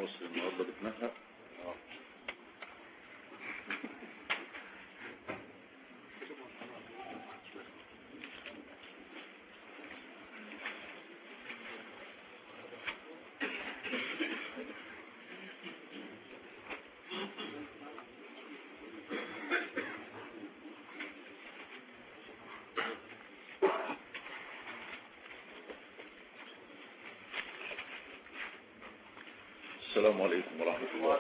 مصر النهارده بتنهق السلام عليكم ورحمة الله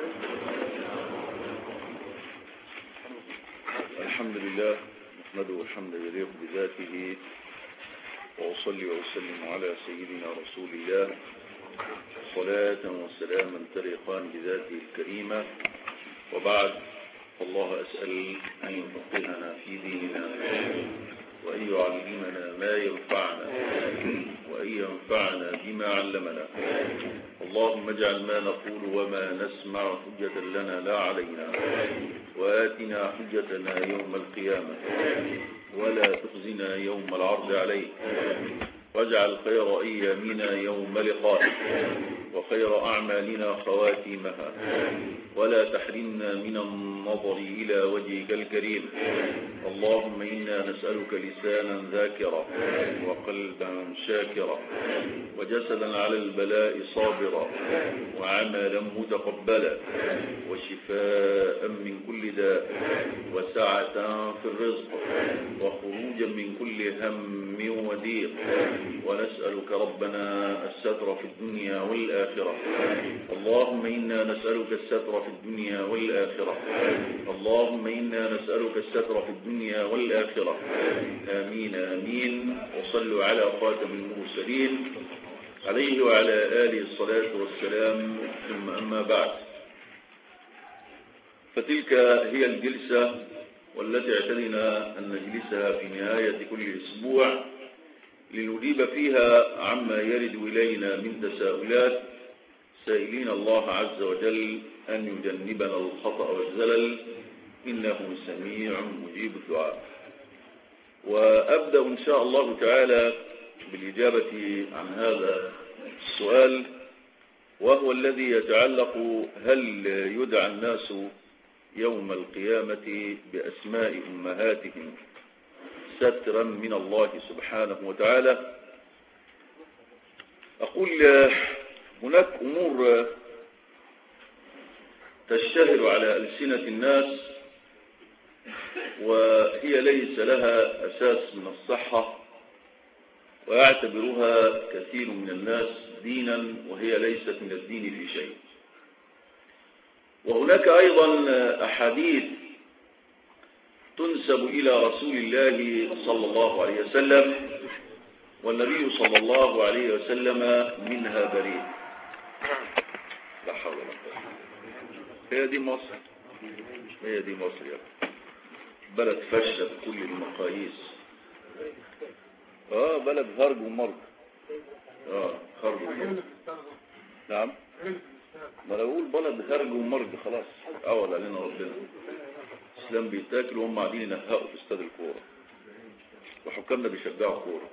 الحمد لله نحمده الحمد يليق بذاته وأصلي وأسلم على سيدنا رسول الله صلاة وسلاما تليقان بذاته الكريمة وبعد الله أسأل أن يفقهنا في ديننا وأن يعلمنا ما ينفعنا وأن ينفعنا بما علمنا اللهم اجعل ما نقول وما نسمع حجة لنا لا علينا وآتنا حجتنا يوم القيامة ولا تخزنا يوم العرض عليك واجعل خير أيامنا يوم لقائك وخير أعمالنا خواتيمها ولا تحرمنا من النظر إلى وجهك الكريم اللهم إنا نسألك لسانا ذاكرا وقلبا شاكرا وجسدا على البلاء صابرا وعملا متقبلا وشفاء من كل داء وسعة في الرزق وخروجا من كل هم وضيق ونسألك ربنا الستر في الدنيا والآخرة اللهم إنا نسألك الستر في الدنيا والآخرة اللهم إنا نسألك الستر في الدنيا والآخرة آمين آمين وصلوا على خاتم المرسلين عليه وعلى آله الصلاة والسلام ثم أما بعد فتلك هي الجلسة والتي اعتدنا أن نجلسها في نهاية كل أسبوع لنجيب فيها عما يرد إلينا من تساؤلات سائلين الله عز وجل أن يجنبنا الخطأ والزلل إنه سميع مجيب الدعاء وأبدأ إن شاء الله تعالى بالإجابة عن هذا السؤال وهو الذي يتعلق هل يدعى الناس يوم القيامة بأسماء أمهاتهم سترا من الله سبحانه وتعالى أقول هناك أمور تشتهر على ألسنة الناس وهي ليس لها أساس من الصحة ويعتبرها كثير من الناس دينا وهي ليست من الدين في شيء وهناك أيضا أحاديث تنسب إلى رسول الله صلى الله عليه وسلم والنبي صلى الله عليه وسلم منها بريء لا حول ولا قوة هي دي مصر هي دي مصر يا بلد فشة بكل المقاييس اه بلد هرج ومرج اه خرج ومرج نعم ما انا بقول بلد هرج ومرج خلاص اول علينا ربنا الاسلام بيتاكل وهم قاعدين ينهقوا في استاد الكوره وحكامنا بيشجعوا كوره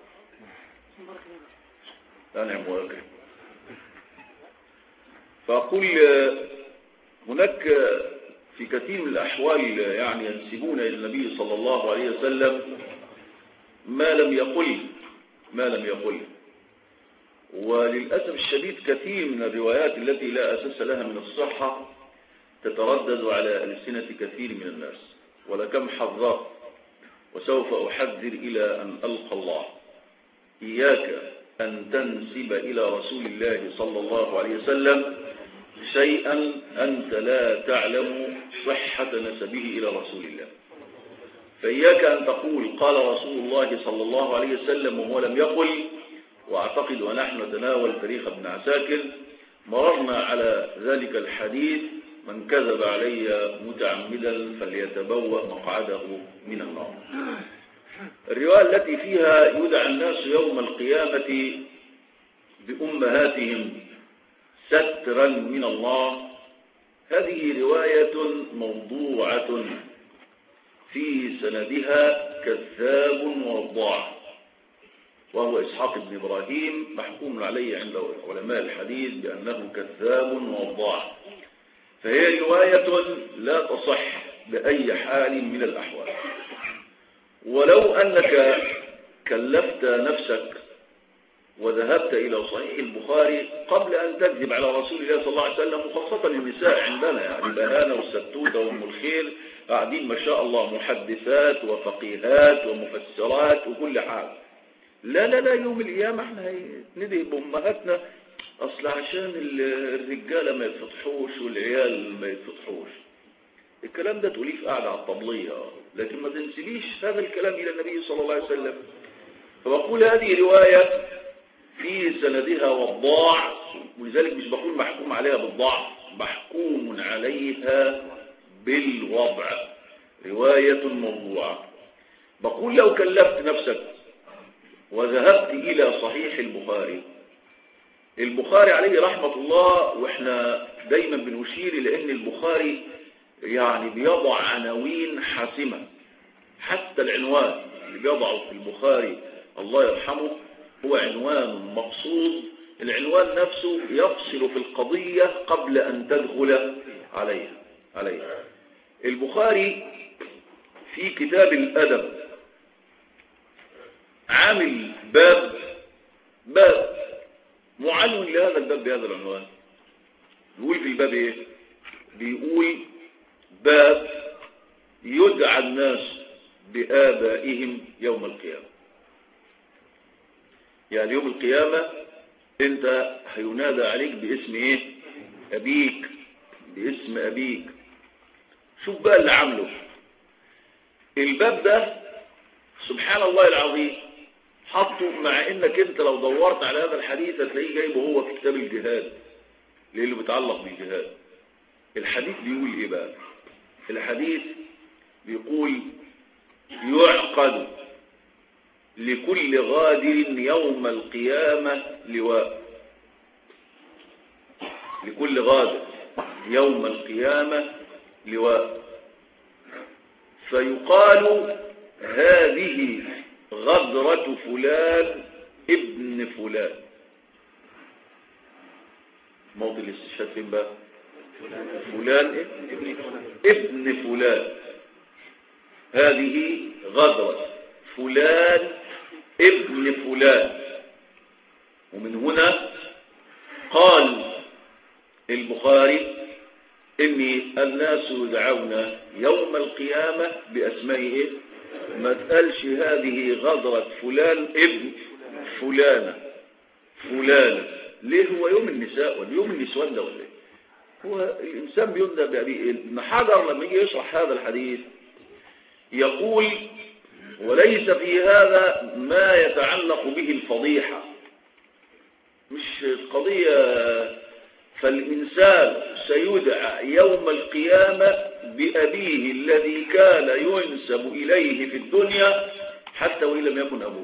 انعم واكرم فاقول هناك في كثير من الاحوال يعني ينسبون الى النبي صلى الله عليه وسلم ما لم يقل ما لم يقل وللأسف الشديد كثير من الروايات التي لا أساس لها من الصحة تتردد على ألسنة كثير من الناس ولكم حذرت وسوف أحذر إلى أن ألقى الله إياك أن تنسب إلى رسول الله صلى الله عليه وسلم شيئا أنت لا تعلم صحة نسبه إلى رسول الله فإياك أن تقول قال رسول الله صلى الله عليه وسلم وهو لم يقل وأعتقد ونحن نتناول تاريخ ابن عساكر مررنا على ذلك الحديث من كذب علي متعمدا فليتبوأ مقعده من النار الرواية التي فيها يدعى الناس يوم القيامة بأمهاتهم سترا من الله هذه رواية موضوعة في سندها كذاب وضاع وهو إسحاق بن إبراهيم محكوم عليه عند علماء الحديث بأنه كذاب وضاع فهي رواية لا تصح بأي حال من الأحوال ولو أنك كلفت نفسك وذهبت إلى صحيح البخاري قبل أن تكذب على رسول الله صلى الله عليه وسلم وخاصة النساء عندنا يعني بهانة والستوتة وأم الخير قاعدين ما شاء الله محدثات وفقيهات ومفسرات وكل حاجة لا لا لا يوم القيامة احنا ندعي بأمهاتنا أصل عشان الرجالة ما يتفتحوش والعيال ما يتفتحوش الكلام ده تقوليه في قاعدة على الطبلية لكن ما تنسبيش هذا الكلام إلى النبي صلى الله عليه وسلم فبقول هذه رواية في سندها والضاع ولذلك مش بقول محكوم عليها بالضعف محكوم عليها بالوضع رواية موضوعة بقول لو كلفت نفسك وذهبت إلى صحيح البخاري البخاري عليه رحمة الله واحنا دايما بنشير لأن البخاري يعني بيضع عناوين حاسمة حتى العنوان اللي بيضعه في البخاري الله يرحمه هو عنوان مقصود العنوان نفسه يفصل في القضية قبل أن تدخل عليها عليها البخاري في كتاب الأدب عامل باب باب معلم لهذا الباب بهذا العنوان يقول في الباب ايه بيقول باب يدعى الناس بآبائهم يوم القيامة يعني يوم القيامة انت هينادى عليك باسم ايه ابيك باسم ابيك شوف بقى اللي عامله الباب ده سبحان الله العظيم حطه مع انك انت لو دورت على هذا الحديث هتلاقيه جايبه هو في كتاب الجهاد لانه بيتعلق بالجهاد الحديث بيقول ايه بقى الحديث بيقول يعقد لكل غادر يوم القيامة لواء لكل غادر يوم القيامة لواء فيقال هذه غدرة فلان ابن فلان موضع الاستشهاد فين بقى فلان ابن ابن فلان هذه غدرة فلان ابن فلان ومن هنا قال البخاري إن الناس يدعون يوم القيامة بأسمائه ما تقالش هذه غدرة فلان ابن فلانة فلانة ليه هو يوم النساء ولا يوم النسوان ده ولا ايه هو الإنسان بيبدأ بأبيه ابن حجر لما يجي يشرح هذا الحديث يقول وليس في هذا ما يتعلق به الفضيحة مش قضية فالإنسان سيدعى يوم القيامة بأبيه الذي كان ينسب إليه في الدنيا حتى وإن لم يكن أبوه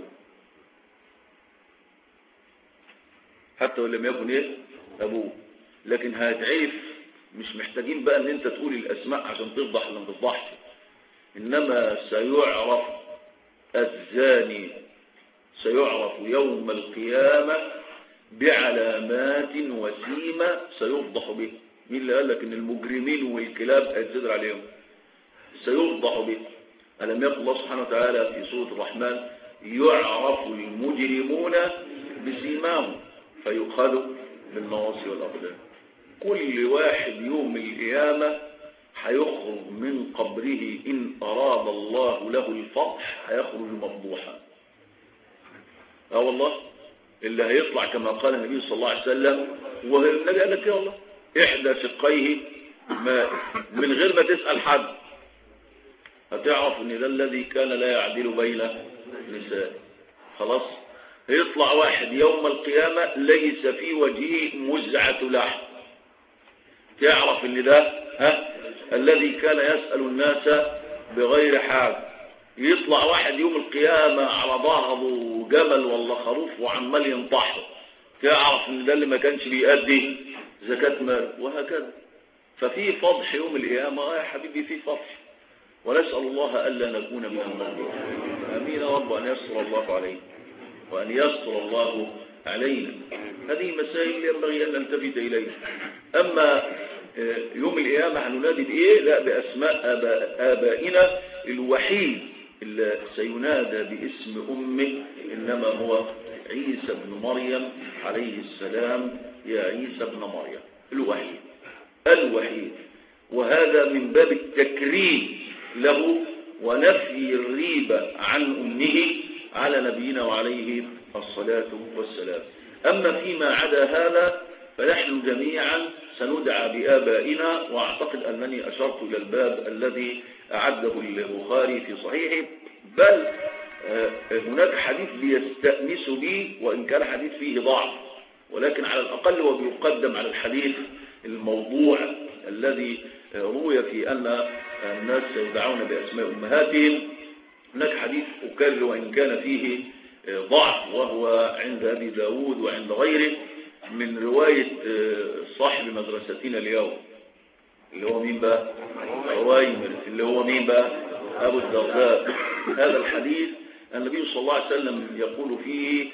حتى وإن لم يكن إيه أبوه لكن هتعرف مش محتاجين بقى ان انت تقول الاسماء عشان تفضح ولا ما تفضحش انما سيعرف الزاني سيعرف يوم القيامة بعلامات وسيمة سيفضح به مين اللي قال لك ان المجرمين والكلاب هيتزدر عليهم سيفضح به ألم يقل الله سبحانه وتعالى في سورة الرحمن يعرف المجرمون بسيماهم فيؤخذوا بالنواصي والأقدام كل واحد يوم القيامة هيخرج من قبره إن أراد الله له الفتح هيخرج مفضوحا اه والله اللي هيطلع كما قال النبي صلى الله عليه وسلم والنبي قال لك يا الله إحدى شقيه ماء من غير ما تسأل حد هتعرف ان ده الذي كان لا يعدل بين نساء خلاص يطلع واحد يوم القيامة ليس في وجهه مزعة لحم تعرف ان ده ها الذي كان يسأل الناس بغير حاجة يطلع واحد يوم القيامة على ظهره جمل ولا خروف وعمال ينطحه تعرف ان ده اللي ما كانش بيأدي زكاة مال وهكذا ففي فضح يوم القيامة يا حبيبي في فضح ونسأل الله ألا نكون من المغضوب آمين يا رب أن يسر الله عليه وأن يستر الله علينا هذه مسائل ينبغي أن نلتفت إليها أما يوم القيامة هننادي بإيه لا بأسماء آبائنا الوحيد اللي سينادى باسم أمه إنما هو عيسى بن مريم عليه السلام يا عيسى بن مريم الوحيد الوحيد وهذا من باب التكريم له ونفي الريبة عن أمه على نبينا وعليه الصلاة والسلام أما فيما عدا هذا فنحن جميعا سندعى بآبائنا وأعتقد أنني أشرت إلى الباب الذي أعده البخاري في صحيحه بل هناك حديث بيستأنس به وإن كان حديث فيه ضعف ولكن على الأقل هو بيقدم على الحديث الموضوع الذي روي في أن الناس يدعون بأسماء أمهاتهم هناك حديث أكرر وإن كان فيه ضعف وهو عند أبي داود وعند غيره من رواية صاحب مدرستنا اليوم اللي هو مين بقى رويمر اللي هو مين بقى أبو الدرداء هذا الحديث النبي صلى الله عليه وسلم يقول فيه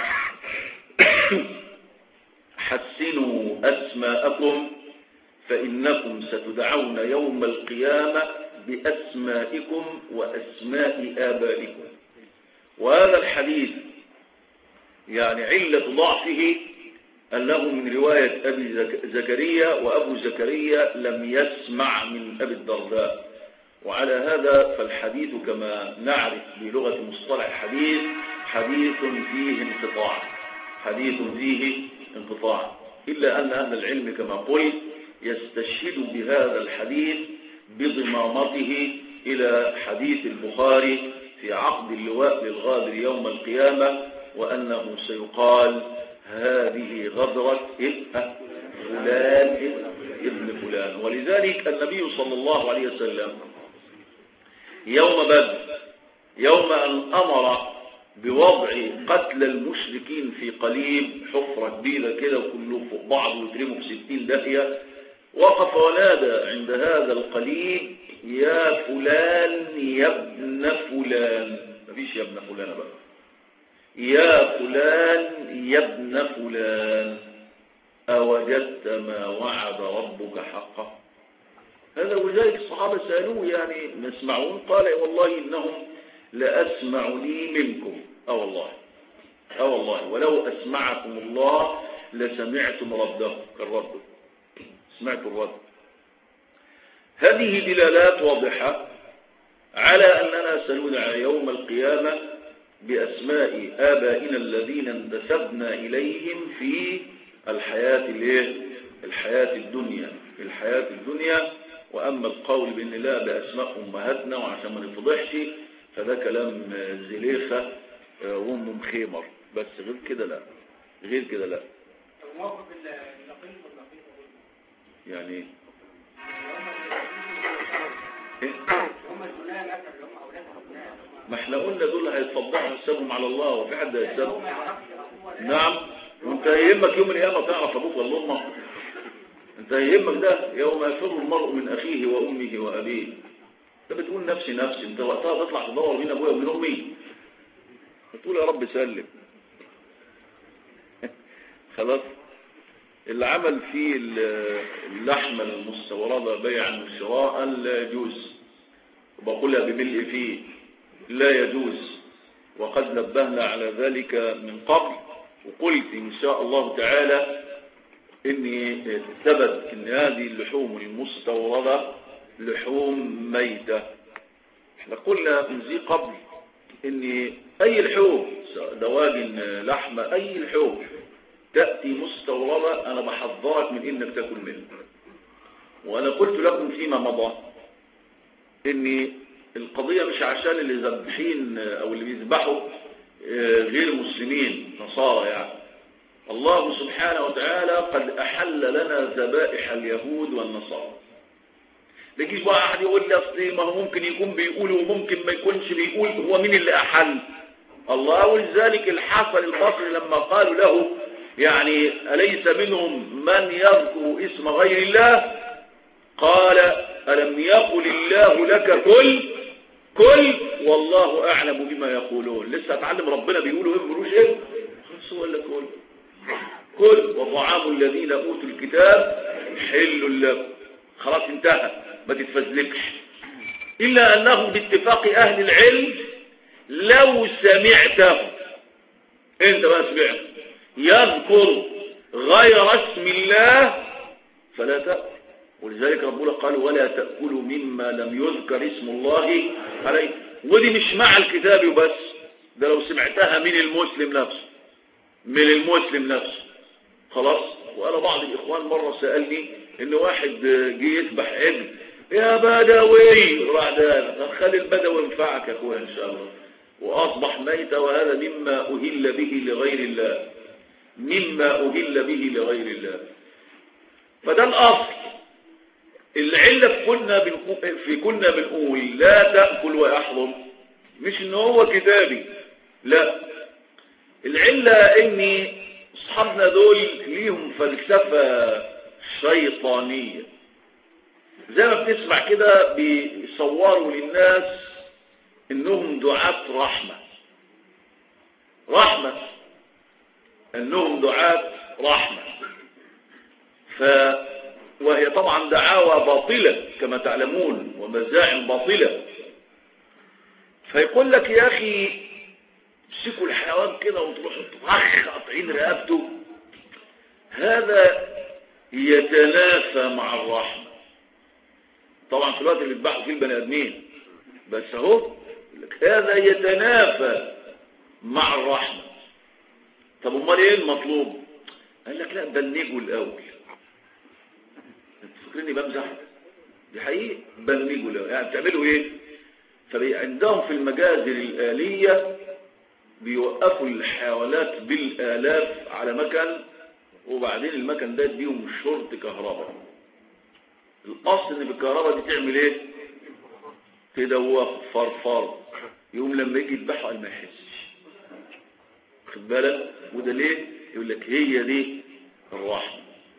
حسنوا أسماءكم فإنكم ستدعون يوم القيامة بأسمائكم وأسماء آبائكم وهذا الحديث يعني علة ضعفه أنه من رواية أبي زكريا وأبو زكريا لم يسمع من أبي الدرداء وعلى هذا فالحديث كما نعرف بلغة مصطلح الحديث حديث فيه انقطاع حديث فيه انقطاع إلا أن أهل العلم كما قلت يستشهد بهذا الحديث بضمامته إلى حديث البخاري في عقد اللواء للغادر يوم القيامة وأنه سيقال هذه غدرة فلان ابن فلان ولذلك النبي صلى الله عليه وسلم يوم بدر يوم أن أمر بوضع قتل المشركين في قليب حفرة كبيرة كده وكله فوق بعض ويترموا في ستين داهية وقف ونادى عند هذا القليب يا فلان يا ابن فلان مفيش يا ابن فلان بقى يا فلان يا ابن فلان أوجدت ما وعد ربك حقا هذا ولذلك الصحابة سألوه يعني نسمعون قال والله إنهم لأسمع لي منكم أو والله أو والله ولو أسمعكم الله لسمعتم رده الرد سمعت الرد هذه دلالات واضحة على أننا سندعى يوم القيامة بأسماء آبائنا الذين انتسبنا إليهم في الحياة الحياة الدنيا في الحياة الدنيا وأما القول بأن لا بأسماء أمهاتنا وعشان ما نفضحش فده كلام زليخة وأم مخيمر بس غير كده لا غير كده لا يعني ايه ما احنا قلنا دول هيتفضحوا حسابهم على الله وفي حد هيحسبهم نعم وانت يهمك يوم القيامه تعرف ابوك ولا امك انت يهمك ده يوم يفر المرء من اخيه وامه وابيه انت بتقول نفسي نفسي انت وقتها تطلع تدور بين ابويا وبين امي تقول يا رب سلم خلاص اللي عمل فيه اللحمة المستوردة بيعا وشراء لا يجوز وبقولها بملء فيه لا يجوز وقد نبهنا على ذلك من قبل وقلت إن شاء الله تعالى إني ثبت إن هذه اللحوم المستوردة لحوم ميتة احنا قلنا من ذي قبل إن أي لحوم دواجن لحمة أي لحوم تأتي مستوردة أنا بحذرك من إنك تاكل منها وأنا قلت لكم فيما مضى إن القضية مش عشان اللي ذبحين أو اللي بيذبحوا غير مسلمين نصارى يعني الله سبحانه وتعالى قد أحل لنا ذبائح اليهود والنصارى بيجيش بقى أحد يقول لي أصل ما هو ممكن يكون بيقول وممكن ما يكونش بيقول هو مين اللي أحل الله ولذلك الحسن البصري لما قالوا له يعني أليس منهم من يذكر اسم غير الله قال ألم يقل الله لك كل كل والله اعلم بما يقولون لسه اتعلم ربنا بيقولوا ايه بيقولوش ايه خلاص هو اللي كل كل وطعام الذين اوتوا الكتاب حل لكم خلاص انتهى ما تتفزلكش الا انه باتفاق اهل العلم لو سمعته انت بقى سمعت يذكر غير اسم الله فلا تأكل ولذلك ربنا قال ولا تأكلوا مما لم يذكر اسم الله عليه ودي مش مع الكتاب وبس ده لو سمعتها من المسلم نفسه من المسلم نفسه خلاص وانا بعض الاخوان مرة سألني ان واحد جه يذبح ابن يا بدوي بعد خلي البدوي ينفعك يا اخويا ان شاء الله واصبح ميتا وهذا مما اهل به لغير الله مما اهل به لغير الله فده الاصل العلة في كنا بنقول, في كنا بنقول لا تأكل ويحرم مش ان هو كتابي لا العلة ان اصحابنا دول ليهم فلسفة شيطانية زي ما بنسمع كده بيصوروا للناس انهم دعاة رحمة رحمة انهم دعاة رحمة ف وهي طبعا دعاوى باطلة كما تعلمون ومزاعم باطلة فيقول لك يا أخي امسكوا الحيوان كده وتروحوا تطخ قاطعين رقبته هذا يتنافى مع الرحمة طبعا في الوقت اللي بيذبحوا فيه البني ادمين بس اهو هذا يتنافى مع الرحمة طب امال ايه المطلوب قال لك لا بلغوا الاول فاكريني بمزح دي حقيقة بلغوا الاول يعني بتعملوا ايه فعندهم في المجازر الآلية بيوقفوا الحيوانات بالآلاف على مكان وبعدين المكان ده يديهم شرط كهرباء الأصل ان بالكهرباء دي تعمل ايه تدوخ فرفر يوم لما يجي يذبحوا ما يحسش خد بالك وده ليه يقول لك هي دي الرحمه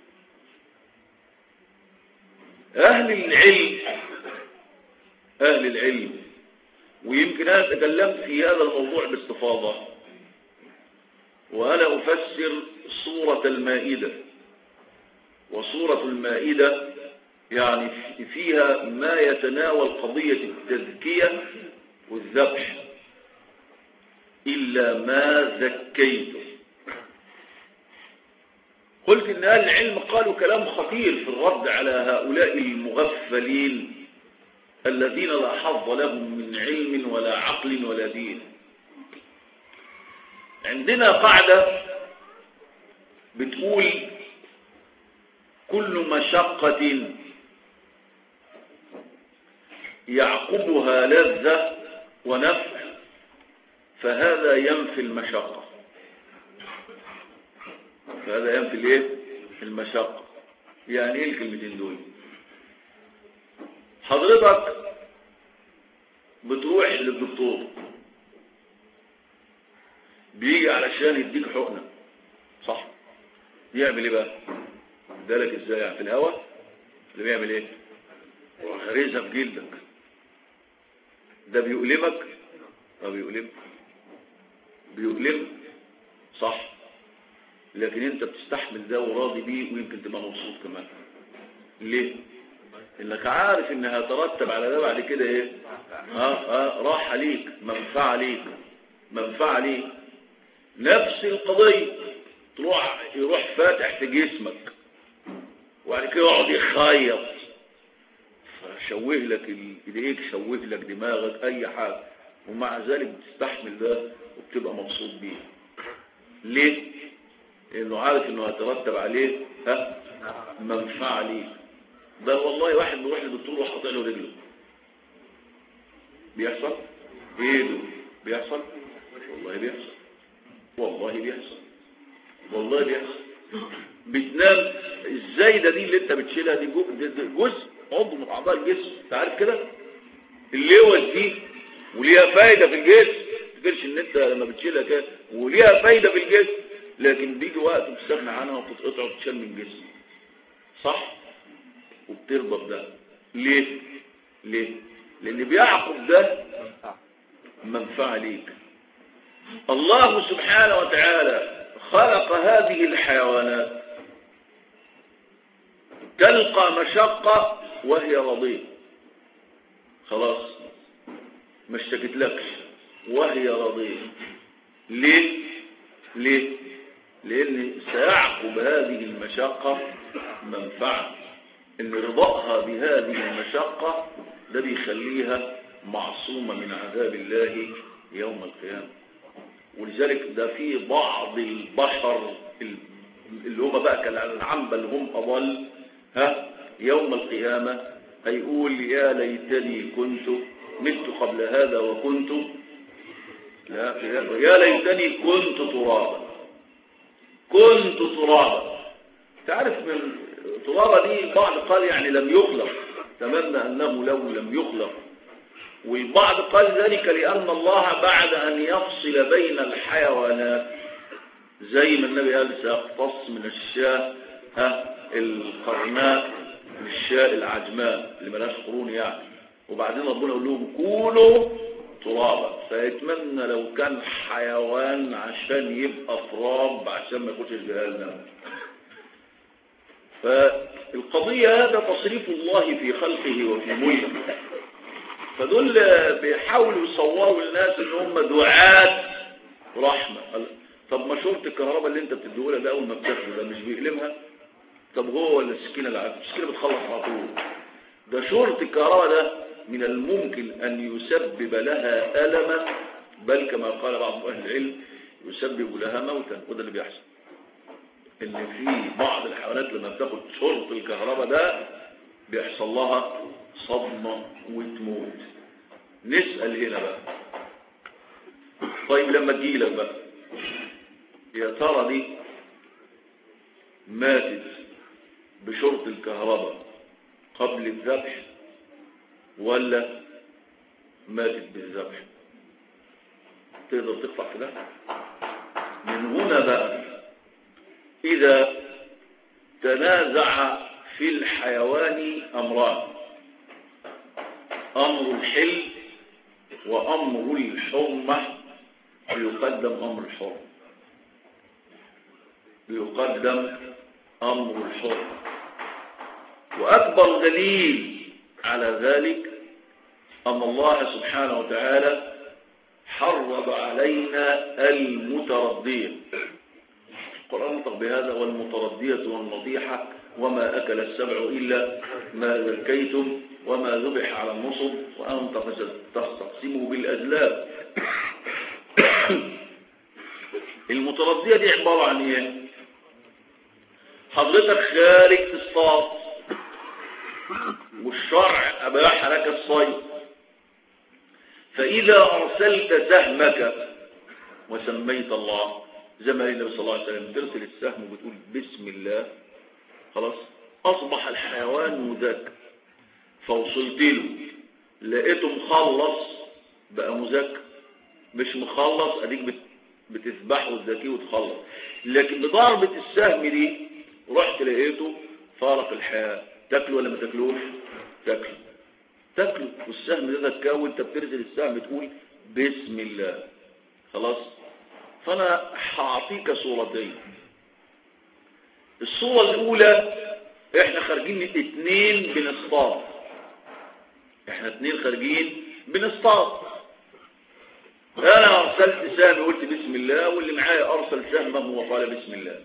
اهل العلم اهل العلم ويمكن انا تكلمت في هذا الموضوع باستفاضه وانا افسر سوره المائده وسوره المائده يعني فيها ما يتناول قضيه التزكيه والذبح إلا ما زكيته قلت إن أهل العلم قالوا كلام خطير في الرد على هؤلاء المغفلين الذين لا حظ لهم من علم ولا عقل ولا دين عندنا قاعدة بتقول كل مشقة يعقبها لذة ونفع فهذا ينفي المشقة فهذا ينفي الايه المشقة يعني ايه الكلمتين دول حضرتك بتروح للدكتور بيجي علشان يديك حقنة صح يعمل ايه بقى ادالك ازاي يعني في الهواء اللي بيعمل ايه وغريزة في جلدك ده بيؤلمك اه بيؤلمك بيؤلمك صح لكن انت بتستحمل ده وراضي بيه ويمكن تبقى مبسوط كمان ليه انك عارف ان هيترتب على ده بعد كده ايه اه اه راحه ليك منفعه ليك منفعه ليك نفس القضيه تروح يروح فاتح في جسمك وبعد كده يقعد يخيط فشوه لك ايديك شوه لك دماغك اي حاجه ومع ذلك بتستحمل ده وبتبقى مبسوط بيه ليه لانه عارف انه هيترتب عليه ها منفعه ليه ده والله واحد بيروح للدكتور وحاطط له رجله بيحصل ايده بيحصل والله بيحصل والله بيحصل والله بيحصل بتنام الزايده دي اللي انت بتشيلها دي جزء عضو من اعضاء الجسم انت عارف كده اللوز دي وليها فايده في الجسم ما تفتكرش ان انت لما بتشيلها كده وليها فايده في الجسم لكن بيجي وقت بتستغنى عنها وتتقطع وتتشال من الجسم صح وبترضى بده ليه ليه لان بيعقب ده منفعة ليك الله سبحانه وتعالى خلق هذه الحيوانات تلقى مشقة وهي رضية خلاص ما اشتكتلكش وهي رضية ليه ليه لان سيعقب هذه المشقة منفعة ان رضاها بهذه المشقة ده بيخليها معصومة من عذاب الله يوم القيامة ولذلك ده في بعض البشر اللي هم بقى كالعنبة اللي هم أضل ها يوم القيامة هيقول يا ليتني كنت مت قبل هذا وكنت لا يا ليتني كنت ترابا كنت ترابا تعرف من ترابا دي بعض قال يعني لم يخلق تمنى أنه لو لم يخلق والبعض قال ذلك لأن الله بعد أن يفصل بين الحيوانات زي ما النبي قال سيقتص من الشاة ها القرناء الشاة العجماء اللي ملاش قرون يعني وبعدين ربنا يقول لهم كونوا ترابا فيتمنى لو كان حيوان عشان يبقى تراب عشان ما يخشش جهنم فالقضية هذا تصريف الله في خلقه وفي ملكه فدول بيحاولوا يصوروا الناس ان هم دعاة رحمة طب ما شرط الكهرباء اللي انت بتديهولها ده اول ما بتاخده ده مش بيقلمها طب هو ولا السكينة العادية السكينة بتخلص على طول ده شرط الكهرباء ده من الممكن ان يسبب لها ألما بل كما قال بعض اهل العلم يسبب لها موتا وده اللي بيحصل ان في بعض الحيوانات لما بتاخد شرط الكهرباء ده بيحصل لها صدمة وتموت نسأل هنا بقى طيب لما تجيلك بقى يا ترى دي ماتت بشرط الكهرباء قبل الذبح ولا ماتت بالذبح تقدر تقطع في ده من هنا بقى إذا تنازع في الحيوان أمران أمر الحل وأمر الحرمة بيقدم أمر الحرمة بيقدم أمر الحرمة وأكبر دليل على ذلك أن الله سبحانه وتعالى حرض علينا المتردية القرآن نطق بهذا والمتردية والنضيحة وما أكل السبع إلا ما ذكيتم وما ذبح على النصب وأن تستقسموا بالأزلام المتردية دي عبارة عن ايه حضرتك خارج تصطاد والشرع أباح لك الصيد فإذا أرسلت سهمك وسميت الله زي ما النبي صلى الله عليه وسلم ترسل السهم وبتقول بسم الله خلاص أصبح الحيوان مذكر فوصلت له لقيته مخلص بقى مذكر مش مخلص اديك بت... بتذبحه وتزكيه وتخلص لكن بضربة السهم دي رحت لقيته فارق الحياة تاكله ولا ما تاكلوش تاكله تاكله والسهم ده تكون وانت بترسل السهم تقول بسم الله خلاص فانا هعطيك صورتين الصورة الاولى احنا خارجين اتنين بنصطاد احنا اتنين خارجين بنصطاد انا ارسلت سهم قلت بسم الله واللي معايا ارسل سهمه وقال بسم الله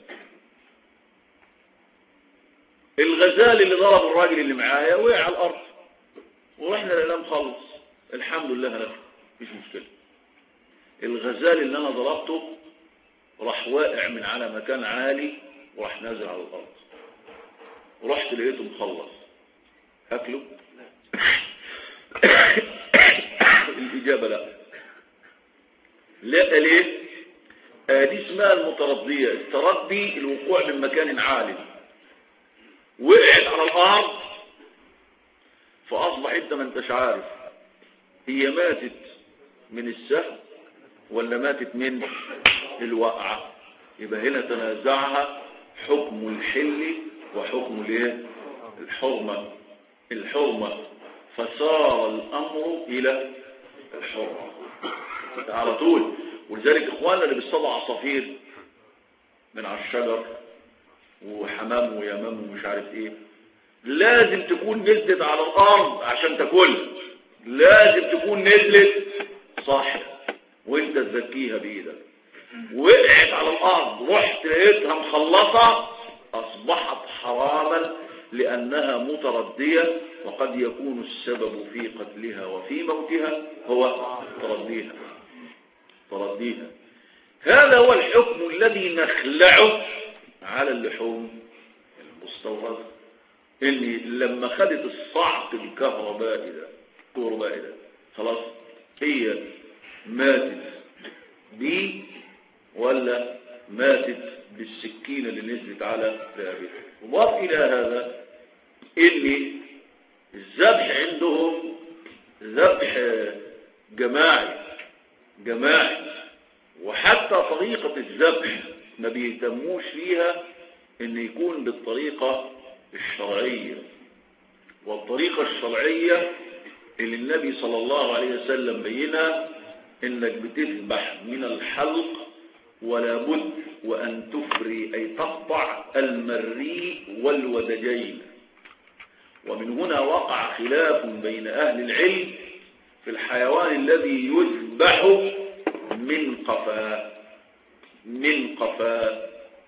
الغزال اللي ضرب الراجل اللي معايا وقع على الارض واحنا لا مخلص الحمد لله نفع مفيش مشكله الغزال اللي انا ضربته راح واقع من على مكان عالي وراح نازل على الارض ورحت لقيته مخلص اكله الاجابه لا لا ليه آه دي اسمها المتردية التردي الوقوع من مكان عالي وقعت على الارض فاصبح انت ما انتش عارف هي ماتت من السهم ولا ماتت من الوقعة يبقى هنا تنازعها حكم الحل وحكم الايه الحرمة الحرمة فصار الأمر إلى الحرة على طول ولذلك إخواننا اللي بيصطادوا عصافير من على الشجر وحمام ويمام ومش عارف ايه لازم تكون نزلت على الأرض عشان تاكلها لازم تكون نزلت صح وانت تزكيها بإيدك وقعت على الأرض رحت لقيتها مخلصة أصبحت حراما لأنها متردية وقد يكون السبب في قتلها وفي موتها هو ترديها ترديها هذا هو الحكم الذي نخلعه على اللحوم المستوردة إن لما خدت الصعق الكهربائي ده الكهربائي ده خلاص هي ماتت بيه ولا ماتت بالسكينة اللي نزلت على رقبتها وضاف إلى هذا إن الذبح عندهم ذبح جماعي جماعي وحتى طريقة الذبح ما بيهتموش فيها ان يكون بالطريقة الشرعية والطريقة الشرعية اللي النبي صلى الله عليه وسلم بينا انك بتذبح من الحلق ولا بد وان تفري اي تقطع المريء والودجين ومن هنا وقع خلاف بين اهل العلم في الحيوان الذي يذبح من قفاه من قفاه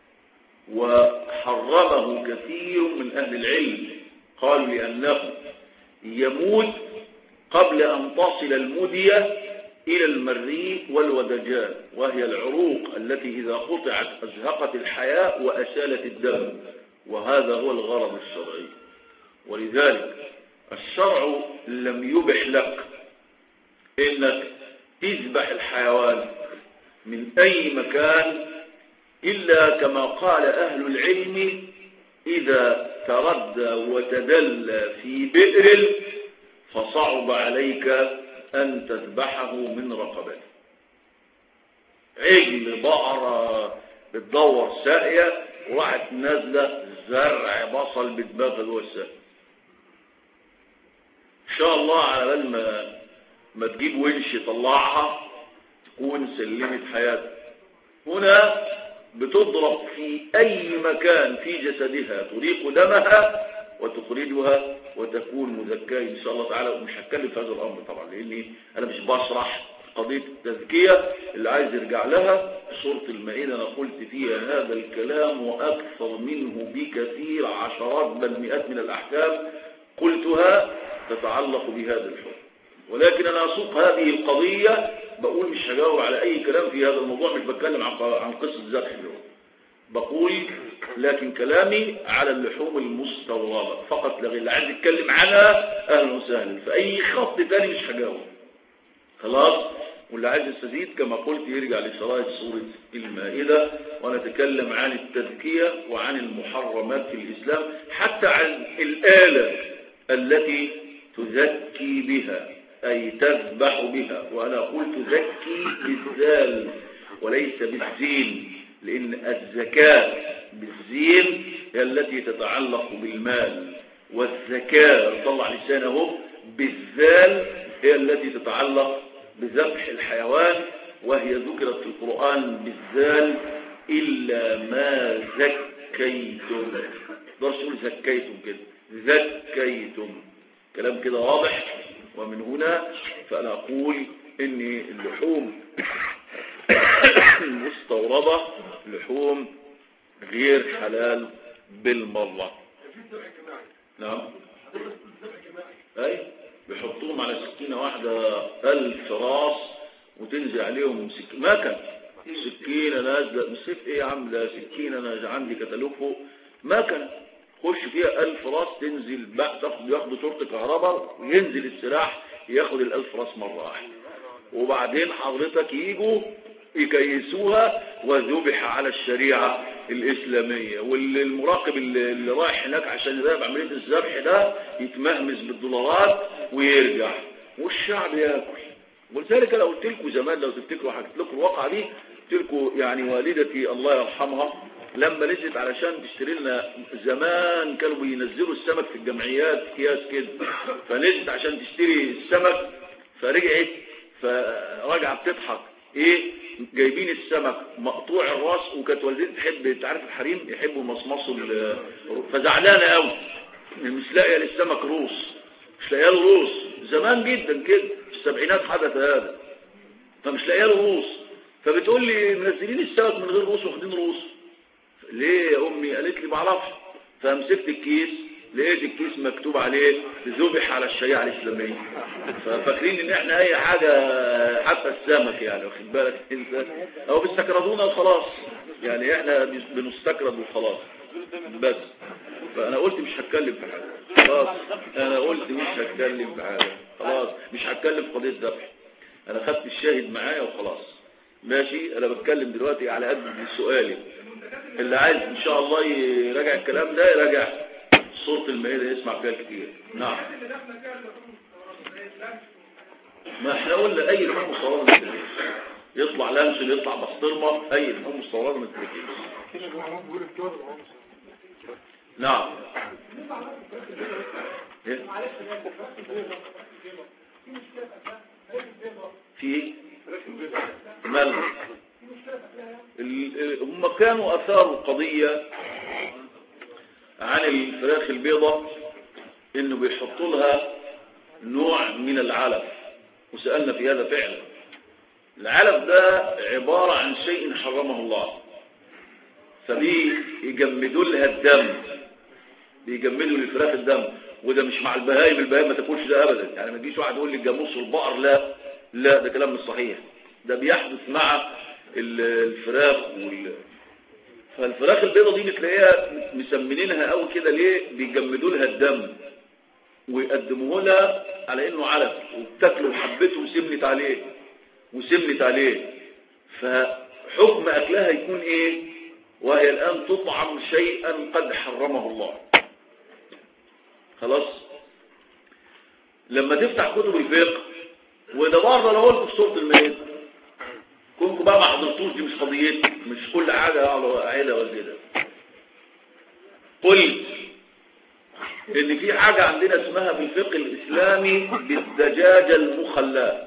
وحرمه كثير من أهل العلم قالوا لأنه يموت قبل أن تصل المدية إلى المريء والودجان وهي العروق التي إذا قطعت أزهقت الحياة وأسالت الدم وهذا هو الغرض الشرعي ولذلك الشرع لم يبح لك إنك تذبح الحيوان من أي مكان إلا كما قال أهل العلم إذا تردى وتدلى في بئر فصعب عليك أن تذبحه من رقبته عجل بقرة بتدور ساقية وراحت نازلة زرع بصل بتباغ جوه الساقية إن شاء الله على بال ما ما تجيب ونش يطلعها تكون سلمت حياتك هنا بتضرب في أي مكان في جسدها تريق دمها وتخرجها وتكون مزكاة إن شاء الله تعالى ومش هتكلم في هذا الأمر طبعا لأني أنا مش بشرح قضية التزكية اللي عايز يرجع لها سورة المائدة أنا قلت فيها هذا الكلام وأكثر منه بكثير عشرات بل مئات من الأحكام قلتها تتعلق بهذا الحكم ولكن أنا أسوق هذه القضية بقول مش هجاوب على أي كلام في هذا الموضوع مش بتكلم عن عن قصة ذبح اليوم بقول لكن كلامي على اللحوم المستوردة فقط لغير اللي عايز يتكلم عنها أهلا وسهلا في أي خط تاني مش هجاوب خلاص واللي عايز يستزيد كما قلت يرجع لشرائط سورة المائدة ونتكلم عن التذكية وعن المحرمات في الإسلام حتى عن الآلة التي تزكي بها أي تذبح بها وأنا أقول تزكي بالذال وليس بالزين لأن الزكاة بالزين هي التي تتعلق بالمال والزكاة طلع لسانه بالذال هي التي تتعلق بذبح الحيوان وهي ذكرت في القرآن بالذال إلا ما زكيتم درس يقول زكيتم كده زكيتم كلام كده واضح ومن هنا فأنا أقول إن اللحوم المستوردة لحوم غير حلال بالمرة نعم أي بيحطوهم على سكينة واحدة ألف راس وتنزل عليهم سكينة ما كان سكينة نازلة مسك ايه يا عم ده سكينة انا عندي كتالوج فوق ما كان خش فيها ألف راس تنزل بقى تاخد ياخدوا شرط كهرباء وينزل السلاح ياخد الألف راس مرة واحدة وبعدين حضرتك يجوا يكيسوها وذبح على الشريعة الإسلامية والمراقب اللي, اللي رايح هناك عشان يراقب عملية الذبح ده يتمهمس بالدولارات ويرجع والشعب ياكل ولذلك لو قلت لكم زمان لو تفتكروا حكيت لكم الواقعة دي قلت لكم يعني والدتي الله يرحمها لما نزلت علشان تشتري لنا زمان كانوا بينزلوا السمك في الجمعيات اكياس كده فنزلت عشان تشتري السمك فرجعت فرجعت بتضحك ايه جايبين السمك مقطوع الراس وكانت والدتي تحب تعرف الحريم يحبوا مصمصوا ال- فزعلانه قوي مش لاقيه للسمك روس مش لاقيه له روس زمان جدا كده في السبعينات حدث هذا فمش لاقيه له روس فبتقول لي منزلين السمك من غير روس واخدين روس ليه يا امي قالت لي معرفش فمسكت الكيس لقيت الكيس مكتوب عليه ذبح على الشريعه الاسلاميه ففاكرين ان احنا اي حاجه حتى السمك يعني واخد بالك انت او بيستكردونا وخلاص يعني احنا بنستكرد وخلاص بس فانا قلت مش هتكلم في حاجه خلاص انا قلت مش هتكلم في حاجه خلاص مش هتكلم في قضيه ذبح انا خدت الشاهد معايا وخلاص ماشي انا بتكلم دلوقتي على قد سؤالي اللي عايز ان شاء الله يراجع الكلام ده يراجع صورة المائدة يسمع فيها كتير نعم ما احنا قلنا اي لحوم مستورده من التركيز يطلع لانشون يطلع بسطرمه اي لحوم مستورده من التركيز نعم إيه؟ في مال ال- ال- هم كانوا اثاروا قضيه عن الفراخ البيضة انه بيحطوا لها نوع من العلف وسألنا في هذا فعلا العلف ده عبارة عن شيء حرمه الله فبيجمدوا لها الدم بيجمدوا للفراخ الدم وده مش مع البهايم البهايم ما تاكلش ده ابدا يعني ما تجيش واحد يقول لي الجاموس والبقر لا لا ده كلام مش صحيح ده بيحدث مع ال- الفراخ وال فالفراخ البيضة دي بتلاقيها مسمنينها قوي كده ليه بيجمدوا لها الدم ويقدموه لها على انه علف وبتاكله حبته وسمنت عليه وسمنت عليه فحكم اكلها يكون ايه وهي الان تطعم شيئا قد حرمه الله خلاص لما تفتح كتب الفقه وده برضه انا قلت في سوره المائده كنتوا بقى ما حضرتوش دي مش قضيتي مش كل حاجة عيلة وزيدة قلت ان في حاجة عندنا اسمها في الفقه الاسلامي بالدجاجة المخلاة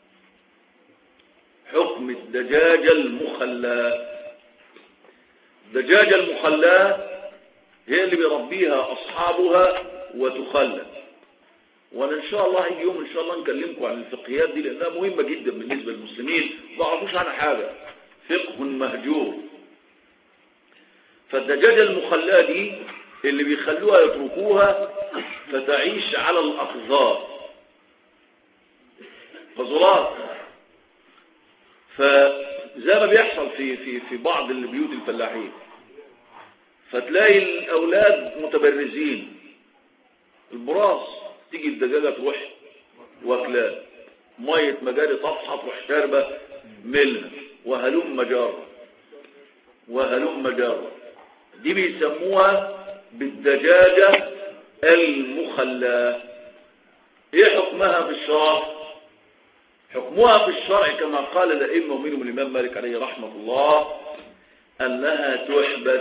حكم الدجاجة المخلاة الدجاجة المخلاة هي اللي بيربيها اصحابها وتخلى وانا ان شاء الله هيجي يوم ان شاء الله نكلمكم عن الفقهيات دي لانها مهمة جدا بالنسبة للمسلمين ما يعرفوش عنها حاجة فقه مهجور فالدجاجة المخلاة دي اللي بيخلوها يتركوها فتعيش على الأقذار فزرات فزي ما بيحصل في في في بعض البيوت الفلاحين فتلاقي الأولاد متبرزين البراس تيجي الدجاجة تروح واكلاه مية مجاري طفحة تروح شاربة منها وهلم مجارة وهلم مجارة دي بيسموها بالدجاجة المخلاة ايه حكمها في الشرع حكمها في الشرع كما قال الأئمة ومنهم الإمام مالك عليه رحمة الله أنها تحبس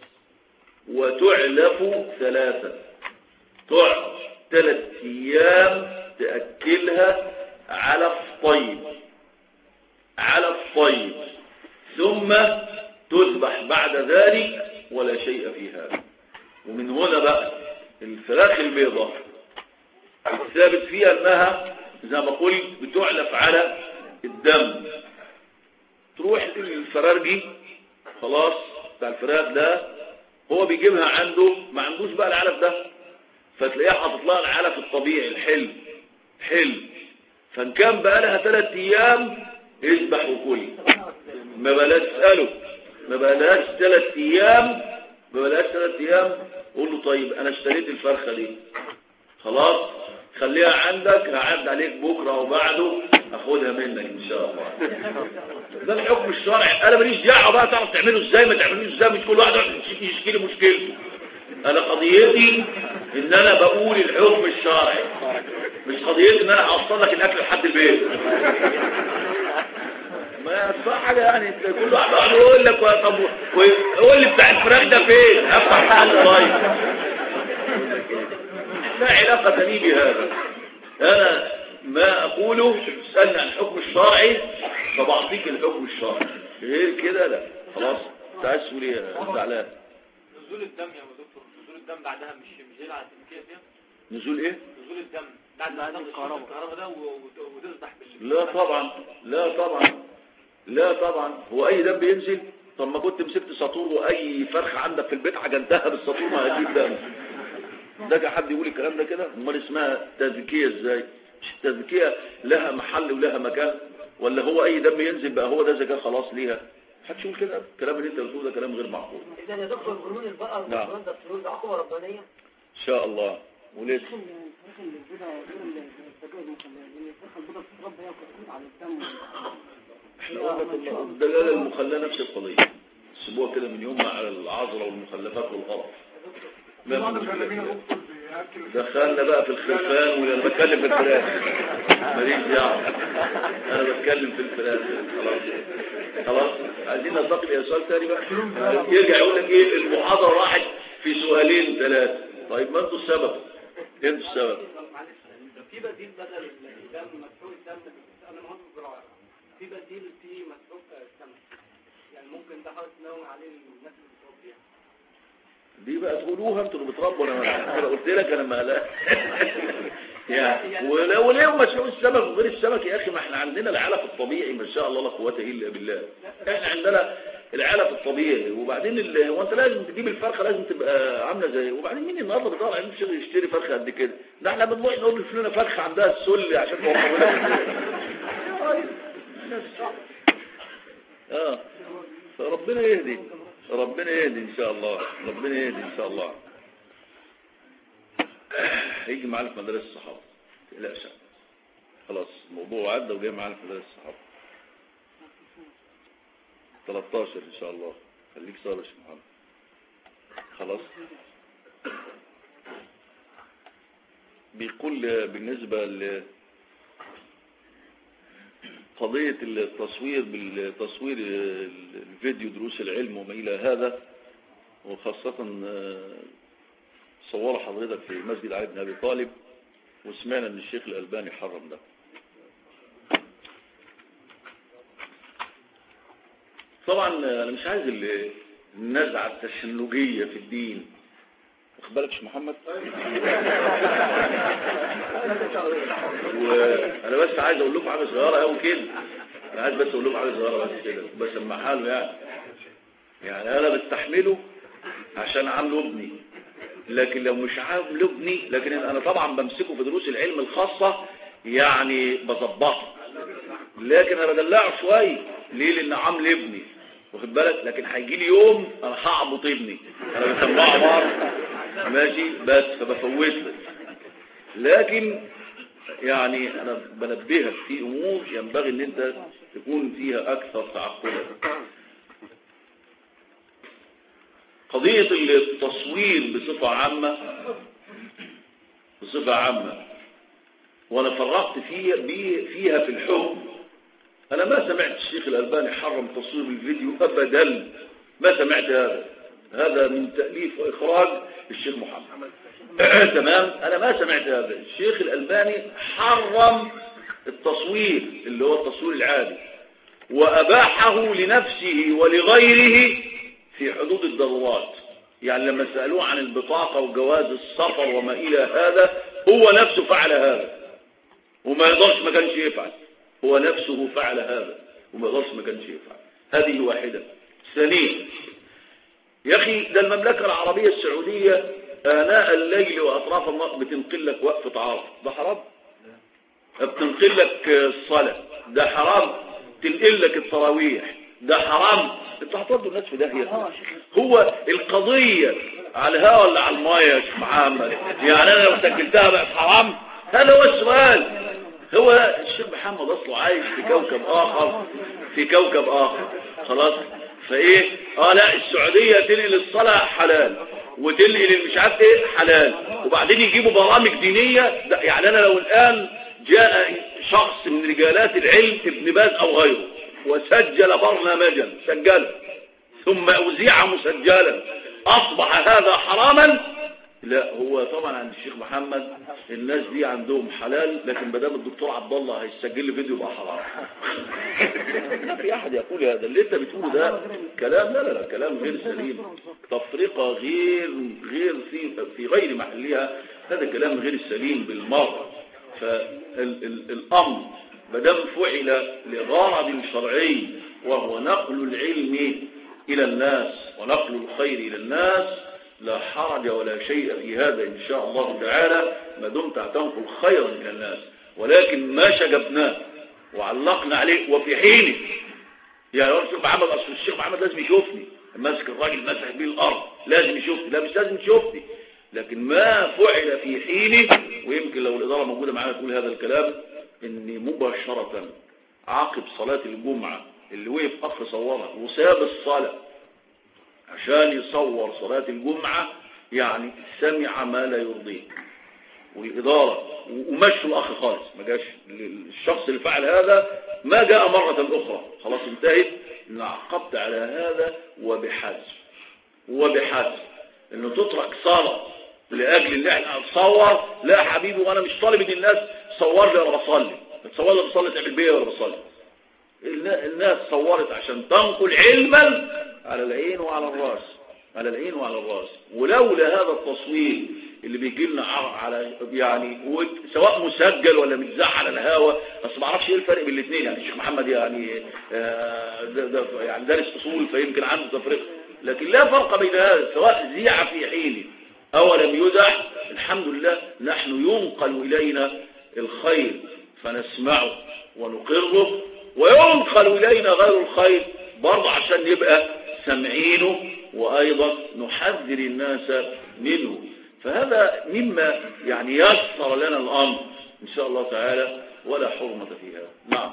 وتعلف ثلاثة تعلف ثلاث أيام تأكلها علف طيب علف طيب ثم تذبح بعد ذلك ولا شيء فيها ومن هنا بقى الفراخ البيضاء الثابت فيها انها زي ما قلت بتعلف على الدم تروح الفرارجي خلاص بتاع الفراخ ده هو بيجيبها عنده ما عندوش بقى العلف ده فتلاقيه حاطط لها العلف الطبيعي الحلو حلو فان كان بقى لها ثلاث ايام اذبح وكل ما بلاش تساله ما بلاش ثلاث ايام ما بلاش ثلاث ايام قول له طيب انا اشتريت الفرخه دي خلاص خليها عندك هعد عليك بكره وبعده اخدها منك ان شاء الله ده الحكم الشرعي انا ماليش دعوه بقى تعرف تعمله ازاي ما تعملوش ازاي مش كل واحد يشكي لي مشكلته انا قضيتي ان انا بقول الحكم الشرعي مش قضيتي ان انا اوصل لك الاكل لحد البيت ما صح حاجه يعني كل واحد يقول لك طب قول لي بتاع الفراخ ده فين افتح محل طيب لا علاقه لي بهذا انا ما اقوله اسالني عن الحكم الشرعي فبعطيك الحكم الشرعي غير كده لا خلاص انت عايز تقول ايه زعلان نزول الدم يا دكتور نزول الدم بعدها مش مش زي على فيها نزول ايه نزول الدم بعد ما تاخد الكهرباء ده وتذبح بال لا طبعا لا طبعا لا طبعا هو اي دم بينزل طب ما كنت مسكت ساطور واي فرخه عندك في البيت عجنتها بالساطور ما هتجيب دم ده حد يقول الكلام ده كده امال اسمها تزكيه ازاي مش التزكيه لها محل ولها مكان ولا هو اي دم ينزل بقى هو ده زكاه خلاص ليها محدش يقول كده الكلام اللي انت بتقوله ده كلام غير معقول اذا يا دكتور قانون البقر نعم. ده السلوك ده عقوبه ربانيه ان شاء الله وليه احنا قلنا طب الدلاله المخلاه نفس القضيه سيبوها كده من يوم على العذراء والمخلفات والغرف ما في مشكلة. دخلنا بقى في الخرفان وانا بتكلم في الفراخ ماليش دعوه انا بتكلم في الفراخ خلاص خلاص عايزين ننتقل الى سؤال تاني بقى يرجع يقول لك ايه المحاضره راحت في سؤالين ثلاثه طيب ما انتوا السبب انتوا السبب في بديل بدل الدم مسحوق الدم انا مهندس زراعه في بديل في مسحوق السمك يعني ممكن ده حاجه تنوع عليه الناس اللي بتربيها دي بقى تقولوها انتوا اللي بتربوا انا انا قلت لك انا ما لا يعني ولو ليه مسحوق السمك وغير السمك يا اخي ما احنا عندنا العلف الطبيعي ما شاء الله لا قوه الا بالله احنا عندنا العلف الطبيعي وبعدين ال... هو انت لازم تجيب الفرخه لازم تبقى عامله زي وبعدين مين النهارده بيطلع يمشي يشتري فرخه قد كده ده احنا بنروح نقول لفلانه فرخه عندها السل عشان توفر لنا اه فربنا يهدي ربنا يهدي ان شاء الله ربنا يهدي ان شاء الله هيجي معانا في مدارس الصحابه لا شك خلاص الموضوع عدى وجاي معانا في مدارس الصحابه 13 ان شاء الله خليك صالح يا شيخ محمد خلاص بيقول بالنسبة ل قضية التصوير بالتصوير الفيديو دروس العلم وما إلى هذا وخاصة صور حضرتك في مسجد علي بن أبي طالب وسمعنا أن الشيخ الألباني حرم ده طبعا أنا مش عايز النزعة التشنجية في الدين واخد بالك يا محمد وانا بس عايز اقول لكم حاجه صغيره قوي كده انا عايز بس اقول لكم حاجه صغيره بس كده بس لما حاله يعني يعني انا بستحمله عشان عامله ابني لكن لو مش عامله ابني لكن انا طبعا بمسكه في دروس العلم الخاصه يعني بظبطه لكن انا بدلعه شويه ليه لان عامل ابني واخد بالك لكن هيجي لي يوم انا هعبط ابني انا بسمعه مره ماشي بس فبفوت لك لكن يعني انا بنبهك في امور ينبغي ان انت تكون فيها اكثر تعقلا قضية التصوير بصفة عامة بصفة عامة وانا فرقت فيها, فيها في الحكم انا ما سمعت الشيخ الالباني حرم تصوير الفيديو ابدا ما سمعت هذا هذا من تأليف واخراج الشيخ محمد تمام انا ما سمعت هذا الشيخ الالباني حرم التصوير اللي هو التصوير العادي واباحه لنفسه ولغيره في حدود الضرورات يعني لما سألوه عن البطاقة وجواز السفر وما إلى هذا هو نفسه فعل هذا وما يقدرش ما كانش يفعل هو نفسه فعل هذا وما يقدرش ما كانش يفعل هذه واحدة ثانيا يا أخي ده المملكة العربية السعودية آناء الليل وأطراف النهار بتنقل لك وقفة عرض ده حرام بتنقل لك الصلاة ده حرام تنقل لك التراويح ده حرام انت هتودوا الناس في داهية هو القضية على الهواء ولا على المايه يا شيخ محمد يعني انا لو سجلتها بقت حرام هذا هو السؤال هو الشيخ محمد اصله عايش في كوكب اخر في كوكب اخر خلاص فايه اه لا السعودية تنقل الصلاة حلال وتنقل مش عارف ايه حلال وبعدين يجيبوا برامج دينية ده يعني انا لو الان جاء شخص من رجالات العلم ابن باز او غيره وسجل برنامجا سجله ثم أذيع مسجلا أصبح هذا حراما لا هو طبعا عند الشيخ محمد الناس دي عندهم حلال لكن بدل الدكتور عبد الله هيسجل لي فيديو يبقى حرام ما في احد يقول هذا اللي انت بتقوله ده كلام لا لا لا كلام غير سليم تفرقه غير غير في في غير محلها هذا كلام غير سليم بالمره فالامر ما دام فعل لغرض شرعي وهو نقل العلم الى الناس ونقل الخير الى الناس لا حرج ولا شيء في هذا إن شاء الله تعالى ما دمت تنقل خيرا من الناس ولكن ما شجبناه وعلقنا عليه وفي حينه يعني لو الشيخ محمد أصل الشيخ محمد لازم يشوفني ماسك الراجل مسح بيه الأرض لازم يشوفني لا مش لازم تشوفني لكن ما فعل في حينه ويمكن لو الإدارة موجودة معانا تقول هذا الكلام إني مباشرة عقب صلاة الجمعة اللي وقف أخ صورها وساب الصلاة عشان يصور صلاة الجمعة يعني سمع ما لا يرضيه والإدارة ومشوا الأخ خالص ما جاش الشخص اللي فعل هذا ما جاء مرة أخرى خلاص انتهت إن عقبت على هذا وبحذف وبحذف إنه تترك صلاة لأجل إن احنا نتصور لا حبيبي وأنا مش طالب إن الناس تصور لي وأنا بصلي تصور لي بصلي تعمل بيا وأنا بصلي الناس صورت عشان تنقل علما على العين وعلى الراس على العين وعلى الراس ولولا هذا التصوير اللي بيجي لنا على يعني سواء مسجل ولا متذاع على الهوا بس ما اعرفش ايه الفرق بين الاثنين يعني الشيخ محمد يعني آه ده ده يعني دارس اصول فيمكن عنده تفرقه لكن لا فرق بين هذا سواء ذيع في حينه او لم يذع الحمد لله نحن ينقل الينا الخير فنسمعه ونقره وينقل الينا غير الخير برضه عشان نبقى سمعينه وأيضا نحذر الناس منه فهذا مما يعني يسر لنا الأمر إن شاء الله تعالى ولا حرمة فيها نعم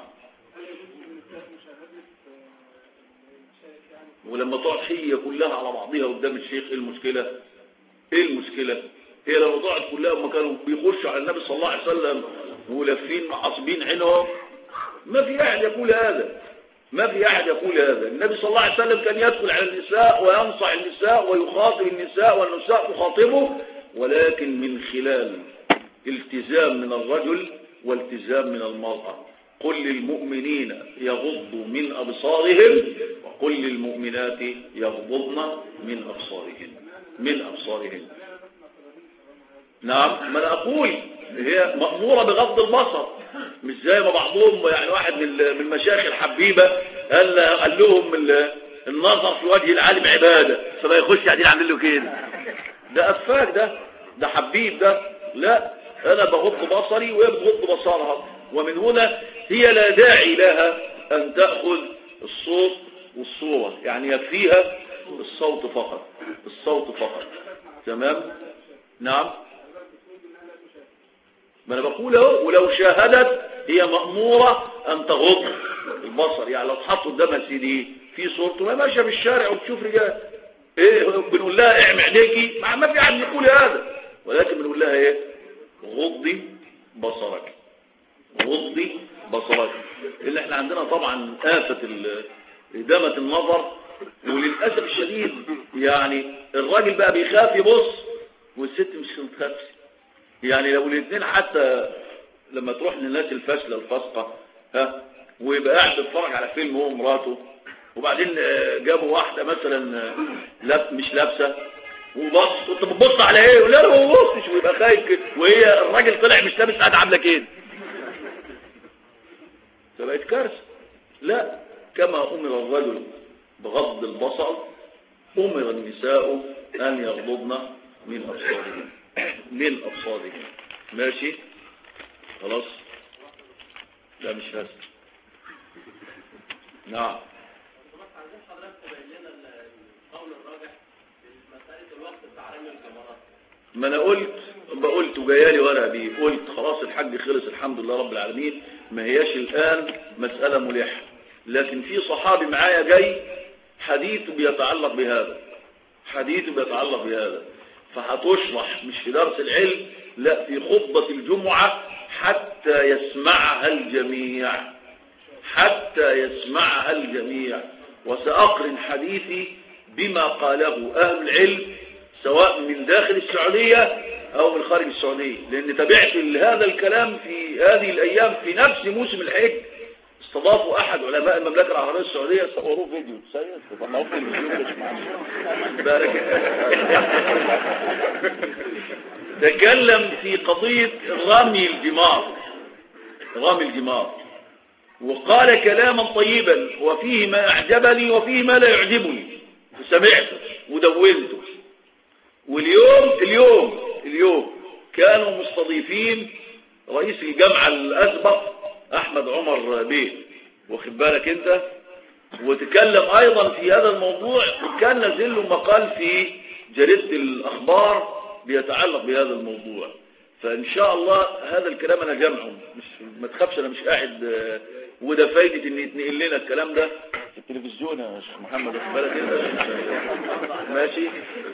ولما تقعد هي كلها على بعضها قدام الشيخ ايه المشكلة ايه المشكلة هي لما تقعد كلها هم كانوا بيخشوا على النبي صلى الله عليه وسلم ولافين معصبين عينهم ما في احد يقول هذا ما في أحد يقول هذا النبي صلى الله عليه وسلم كان يدخل على النساء وينصح النساء ويخاطب النساء والنساء تخاطبه ولكن من خلال التزام من الرجل والتزام من المرأة قل للمؤمنين يغضوا من أبصارهم وقل للمؤمنات يغضضن من أبصارهن من أبصارهن نعم ما أنا أقول هي مأمورة بغض البصر مش زي ما بعضهم يعني واحد من من المشايخ الحبيبة قال قال لهم النظر في وجه العالم عبادة فما يخش قاعدين عامل له كده ده أفاك ده ده حبيب ده لا أنا بغض بصري وهي بتغض بصرها ومن هنا هي لا داعي لها أن تأخذ الصوت والصورة يعني يكفيها الصوت فقط الصوت فقط تمام نعم ما انا بقول اهو ولو شاهدت هي مأمورة ان تغض البصر يعني لو تحط قدامها سي دي في صورته ما ماشيه في الشارع وتشوف رجال ايه بنقول لها اعمل عينيكي ما ما في حد يقول هذا ولكن بنقول لها ايه غضي بصرك غضي بصرك اللي احنا عندنا طبعا آفة إدامة النظر وللأسف الشديد يعني الراجل بقى بيخاف يبص والست مش بتخافش يعني لو الاثنين حتى لما تروح للناس الفاشله الفاسقه ها ويبقى قاعد بيتفرج على فيلم هو ومراته وبعدين جابوا واحده مثلا لاب مش لابسه وبص كنت بتبص على ايه ولا لا ما ببصش ويبقى خايف كده وهي الراجل طلع مش لابس قاعد عامله كده فبقت كارثه لا كما امر الرجل بغض البصر امر النساء ان يغضضن من ابصارهن من أبصارهم ماشي خلاص لا مش هذا نعم ما انا قلت بقولت وجايالي ورقه بيه قلت خلاص الحج خلص الحمد لله رب العالمين ما هياش الان مساله ملحه لكن في صحابي معايا جاي حديثه بيتعلق بهذا حديثه بيتعلق بهذا فهتشرح مش في درس العلم لا في خطبة الجمعة حتى يسمعها الجميع حتى يسمعها الجميع وسأقرن حديثي بما قاله أهل العلم سواء من داخل السعودية أو من خارج السعودية لأن تابعت هذا الكلام في هذه الأيام في نفس موسم الحج استضافوا أحد علماء المملكة العربية السعودية صوروه فيديو سيد طلعوه في الفيديو مش معلش بارك تكلم في قضية رمي الجمار رمي الجمار وقال كلاما طيبا وفيه ما أعجبني وفيه ما لا يعجبني سمعته ودونته واليوم اليوم اليوم كانوا مستضيفين رئيس الجامعة الأسبق أحمد عمر بيه واخد بالك أنت وتكلم أيضا في هذا الموضوع وكان نزل له مقال في جريدة الأخبار بيتعلق بهذا الموضوع فإن شاء الله هذا الكلام أنا جمعه مش ما تخافش أنا مش قاعد آه، وده فايدة إن يتنقل لنا الكلام ده في التلفزيون يا شيخ محمد واخد بالك أنت ماشي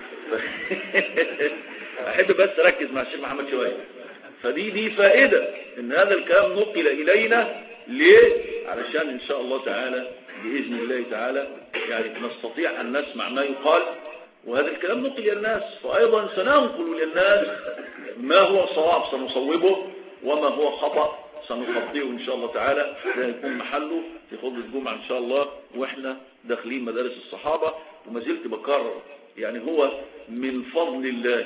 أحب بس أركز مع الشيخ محمد شوية فدي دي فائدة ان هذا الكلام نقل الينا ليه علشان ان شاء الله تعالى باذن الله تعالى يعني نستطيع ان نسمع ما يقال وهذا الكلام نقل الى الناس فايضا سننقل الى الناس ما هو صواب سنصوبه وما هو خطأ سنخطئه ان شاء الله تعالى ده يكون محله في خطبه الجمعه ان شاء الله واحنا داخلين مدارس الصحابه وما زلت بكرر يعني هو من فضل الله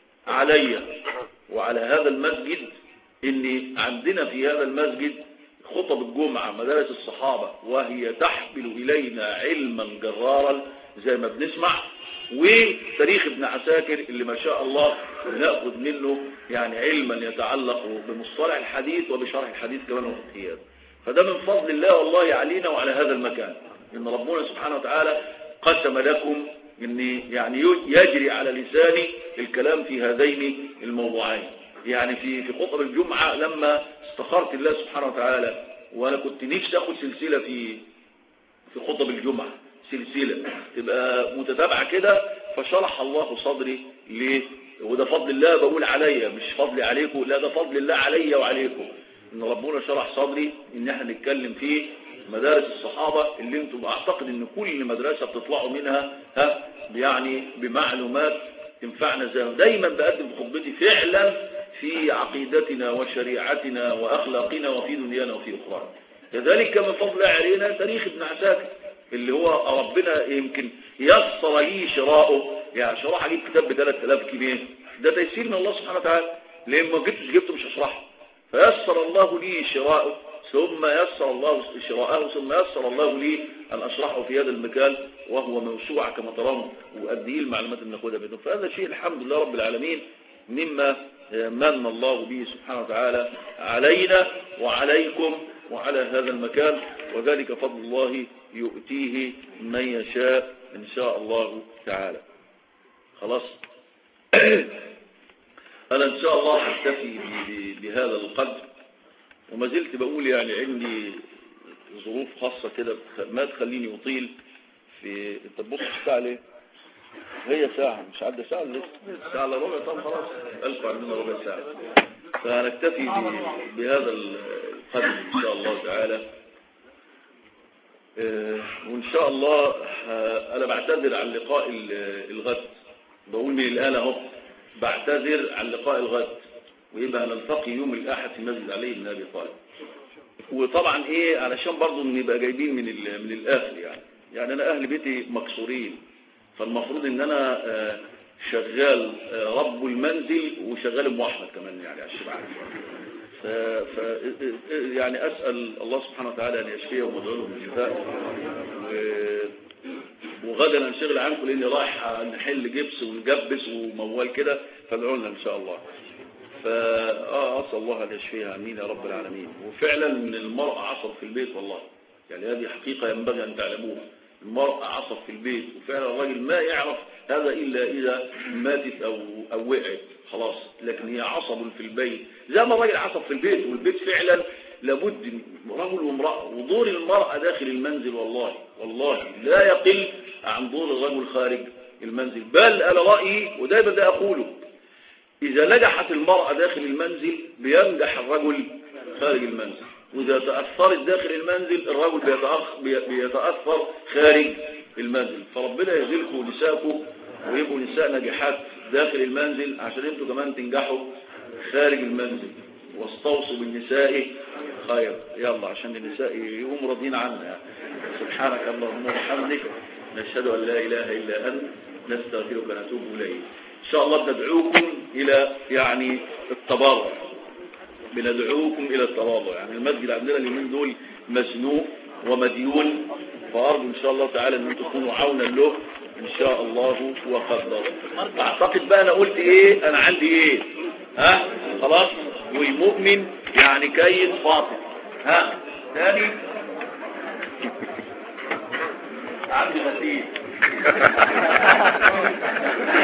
علي وعلى هذا المسجد ان عندنا في هذا المسجد خطب الجمعة مدارس الصحابة وهي تحمل إلينا علما جرارا زي ما بنسمع وتاريخ ابن عساكر اللي ما شاء الله نأخذ منه يعني علما يتعلق بمصطلح الحديث وبشرح الحديث كمان وفقهيات فده من فضل الله والله علينا وعلى هذا المكان إن ربنا سبحانه وتعالى قسم لكم ان يعني يجري على لساني الكلام في هذين الموضوعين يعني في في خطب الجمعة لما استخرت الله سبحانه وتعالى وانا كنت نفسي اخد سلسلة في في خطب الجمعة سلسلة تبقى متتابعة كده فشرح الله صدري ليه وده فضل الله بقول عليا مش فضلي عليكم لا ده فضل الله عليا وعليكم ان ربنا شرح صدري ان احنا نتكلم فيه مدارس الصحابة اللي انتم اعتقد ان كل مدرسة بتطلعوا منها ها يعني بمعلومات تنفعنا زي دايما بقدم خطبتي فعلا في عقيدتنا وشريعتنا واخلاقنا وفي دنيانا وفي اخرانا كذلك من فضل علينا تاريخ ابن عساكر اللي هو ربنا يمكن يسر لي شراؤه يعني شراء اجيب كتاب ب 3000 جنيه ده تيسير من الله سبحانه وتعالى لان ما جبتش جبته مش هشرحه فيسر الله لي شراؤه ثم يسر الله شراءه ثم يسر الله لي أن أشرحه في هذا المكان وهو موسوعة كما ترون وقد ايه المعلومات اللي ناخدها منه فهذا شيء الحمد لله رب العالمين مما من الله به سبحانه وتعالى علينا وعليكم وعلى هذا المكان وذلك فضل الله يؤتيه من يشاء إن شاء الله تعالى خلاص أنا إن شاء الله أكتفي بهذا القدر وما زلت بقول يعني عندي ظروف خاصة كده ما تخليني أطيل في انت تبص الساعة ليه هي ساعة مش عدى ساعة لسه ساعة الا ربع طب خلاص ألف عندنا ربع ساعة فهنكتفي بهذا القدر إن شاء الله تعالى وإن شاء الله أنا بعتذر عن لقاء الغد بقول من الآن أهو بعتذر عن لقاء الغد ويبقى نلتقي يوم الأحد في مسجد علي بن أبي طالب وطبعا إيه علشان برضو نبقى جايبين من من الأهل يعني يعني أنا أهل بيتي مكسورين فالمفروض إن أنا شغال رب المنزل وشغال أم أحمد كمان يعني عشان عارف ف... ف... يعني أسأل الله سبحانه وتعالى أن يشفيهم وادعو لهم بالشفاء و... وغدا ننشغل عنكم لاني رايح نحل جبس ونجبس وموال كده فادعوا لنا ان شاء الله فاسال الله ان يشفيها امين يا رب العالمين وفعلا المرأة عصب في البيت والله يعني هذه حقيقة ينبغي ان تعلموها المرأة عصب في البيت وفعلا الراجل ما يعرف هذا الا اذا ماتت او او وقعت خلاص لكن هي عصب في البيت زي ما الراجل عصب في البيت والبيت فعلا لابد رجل وامرأة ودور المرأة داخل المنزل والله والله لا يقل عن دور الرجل خارج المنزل بل أنا رأيي ودايما ده أقوله إذا نجحت المرأة داخل المنزل بينجح الرجل خارج المنزل وإذا تأثرت داخل المنزل الرجل بيتأخ بي- بيتأثر خارج المنزل فربنا يهديلكم نساءكم ويبقوا نساء ناجحات داخل المنزل عشان انتوا كمان تنجحوا خارج المنزل واستوصوا بالنساء خير يلا عشان النساء يقوموا راضيين عنا سبحانك اللهم وبحمدك نشهد أن لا إله إلا أنت نستغفرك ونتوب إليك إن شاء الله بندعوكم إلى يعني التبرع بندعوكم إلى التواضع يعني المسجد عندنا اليومين دول مزنوق ومديون فأرجو إن شاء الله تعالى أن انتم تكونوا عونا له إن شاء الله وقدر أعتقد بقى أنا قلت إيه أنا عندي إيه ها خلاص والمؤمن يعني كيد فاطم ها ثاني عندي غسيل